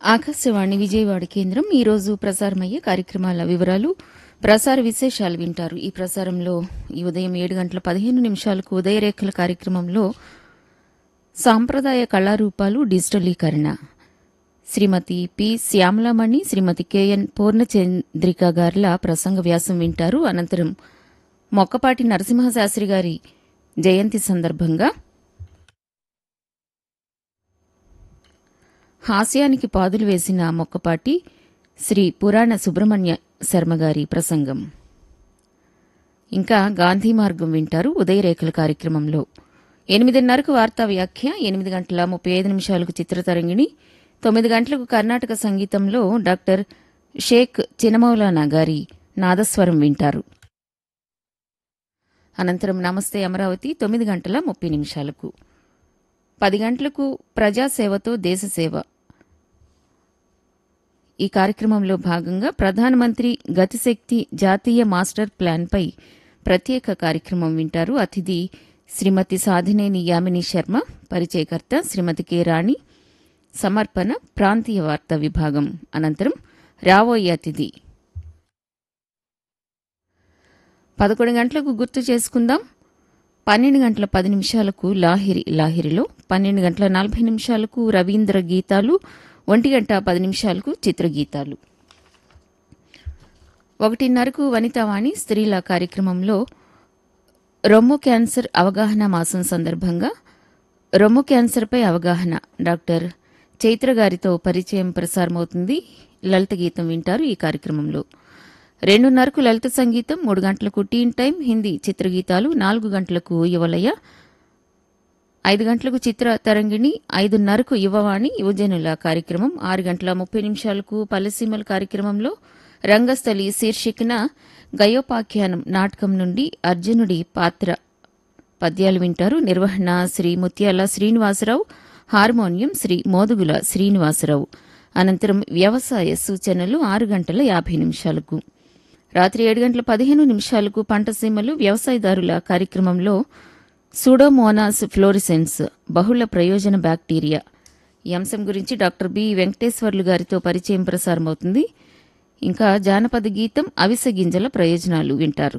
ఆకాశవాణి విజయవాడ కేంద్రం ఈరోజు ప్రసారమయ్యే కార్యక్రమాల వివరాలు ప్రసార విశేషాలు వింటారు ఈ ప్రసారంలో ఈ ఉదయం ఏడు గంటల పదిహేను నిమిషాలకు ఉదయరేఖల కార్యక్రమంలో సాంప్రదాయ కళారూపాలు డిజిటలీకరణ శ్రీమతి పి శ్యామలామణి శ్రీమతి కెఎన్ పూర్ణచంద్రిక గార్ల ప్రసంగ వ్యాసం వింటారు అనంతరం మొక్కపాటి నరసింహశాస్త్రి గారి జయంతి సందర్భంగా హాస్యానికి పాదులు వేసిన మొక్కపాటి శ్రీ పురాణ సుబ్రహ్మణ్య శర్మ గారి ప్రసంగం ఇంకా గాంధీ మార్గం వింటారు ఉదయరేఖల కార్యక్రమంలో ఎనిమిదిన్నరకు వార్తా వ్యాఖ్య ఎనిమిది గంటల ముప్పై ఐదు నిమిషాలకు చిత్రతరంగిణి తొమ్మిది గంటలకు కర్ణాటక సంగీతంలో డాక్టర్ షేక్ చినమౌలానా గారి నాదస్వరం వింటారు అనంతరం నమస్తే అమరావతి తొమ్మిది గంటల ముప్పై నిమిషాలకు పది గంటలకు ప్రజాసేవతో దేశసేవ ఈ కార్యక్రమంలో భాగంగా ప్రధానమంత్రి గతిశక్తి జాతీయ మాస్టర్ ప్లాన్పై ప్రత్యేక కార్యక్రమం వింటారు అతిథి శ్రీమతి సాధినేని యామిని శర్మ పరిచయకర్త శ్రీమతి కె రాణి సమర్పణ ప్రాంతీయ వార్తా విభాగం అనంతరం రావోయే అతిథి పదకొండు గంటలకు గుర్తు చేసుకుందాం పన్నెండు గంటల పది నిమిషాలకు లాహిరి లాహిరిలో పన్నెండు గంటల నలభై నిమిషాలకు రవీంద్ర గీతాలు ఒంటి గంట పది నిమిషాలకు చిత్రగీతాలు ఒకటిన్నరకు వనితావాణి స్త్రీల కార్యక్రమంలో రొమ్ము క్యాన్సర్ అవగాహన మాసం సందర్భంగా రొమ్ము క్యాన్సర్పై అవగాహన డాక్టర్ చైత్ర గారితో పరిచయం ప్రసారమవుతుంది లలిత గీతం వింటారు ఈ కార్యక్రమంలో రెండున్నరకు లలిత సంగీతం మూడు గంటలకు టీన్ టైం హిందీ చిత్రగీతాలు నాలుగు గంటలకు యువలయ ఐదు గంటలకు చిత్ర తరంగిణి ఐదున్నరకు యువవాణి యువజనుల కార్యక్రమం ఆరు గంటల ముప్పై నిమిషాలకు పల్లెసీమల కార్యక్రమంలో రంగస్థలి శీర్షికన గయోపాఖ్యానం నాటకం నుండి అర్జునుడి పాత్ర పద్యాలు వింటారు నిర్వహణ శ్రీ ముత్యాల శ్రీనివాసరావు హార్మోనియం శ్రీ మోదుగుల శ్రీనివాసరావు అనంతరం వ్యవసాయ సూచనలు ఆరు గంటల యాభై నిమిషాలకు రాత్రి ఏడు గంటల పదిహేను నిమిషాలకు పంటసీమలు వ్యవసాయదారుల కార్యక్రమంలో సూడోమోనాస్ ఫ్లోరిసెన్స్ బహుళ ప్రయోజన బ్యాక్టీరియా ఈ అంశం గురించి డాక్టర్ బి వెంకటేశ్వర్లు గారితో పరిచయం ప్రసారమవుతుంది ఇంకా జానపద గీతం అవిసె గింజల ప్రయోజనాలు వింటారు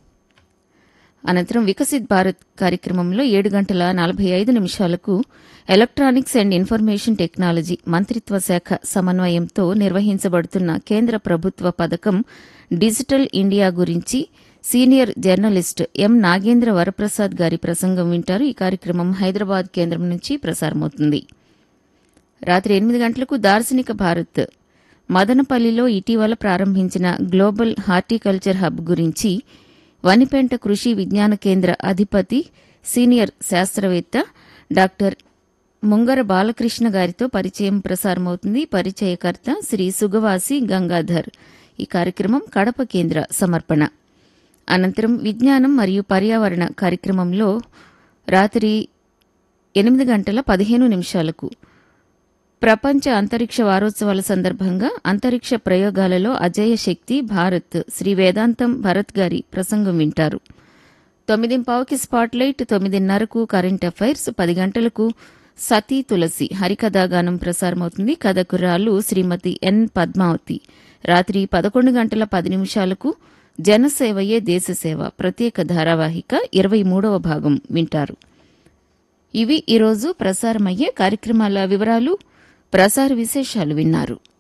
అనంతరం వికసిత్ భారత్ కార్యక్రమంలో ఏడు గంటల నలభై ఐదు నిమిషాలకు ఎలక్ట్రానిక్స్ అండ్ ఇన్ఫర్మేషన్ టెక్నాలజీ మంత్రిత్వ శాఖ సమన్వయంతో నిర్వహించబడుతున్న కేంద్ర ప్రభుత్వ పథకం డిజిటల్ ఇండియా గురించి senior journalist M Nagendra Varaprasad గారి ప్రసంగం వింటారు ఈ కార్యక్రమం హైదరాబాద్ కేంద్రం నుంచి ప్రసారమవుతుంది రాత్రి ఎనిమిది గంటలకు దార్శనిక భారత్ మదనపల్లిలో ఇటీవల ప్రారంభించిన గ్లోబల్ హార్టికల్చర్ హబ్ గురించి వనిపెంట కృషి విజ్ఞాన కేంద్ర అధిపతి సీనియర్ శాస్త్రవేత్త డాక్టర్ ముంగర బాలకృష్ణ గారితో పరిచయం ప్రసారమవుతుంది పరిచయకర్త శ్రీ సుగవాసి గంగాధర్ ఈ కార్యక్రమం కడప కేంద్ర సమర్పణ అనంతరం విజ్ఞానం మరియు పర్యావరణ కార్యక్రమంలో రాత్రి ఎనిమిది గంటల పదిహేను నిమిషాలకు ప్రపంచ అంతరిక్ష వారోత్సవాల సందర్భంగా అంతరిక్ష ప్రయోగాలలో అజేయ శక్తి భారత్ శ్రీ వేదాంతం భరత్ గారి ప్రసంగం వింటారు తొమ్మిది పావుకి స్పాట్లైట్ తొమ్మిదిన్నరకు కరెంట్ అఫైర్స్ పది గంటలకు సతీ తులసి హరికథాగానం ప్రసారమవుతుంది కథకురాలు శ్రీమతి ఎన్ పద్మావతి రాత్రి పదకొండు గంటల పది నిమిషాలకు జనసేవయే దేశసేవ ప్రత్యేక ధారావాహిక ఇరవై మూడవ భాగం వింటారు ఇవి ఈరోజు ప్రసారమయ్యే కార్యక్రమాల వివరాలు ప్రసార విశేషాలు విన్నారు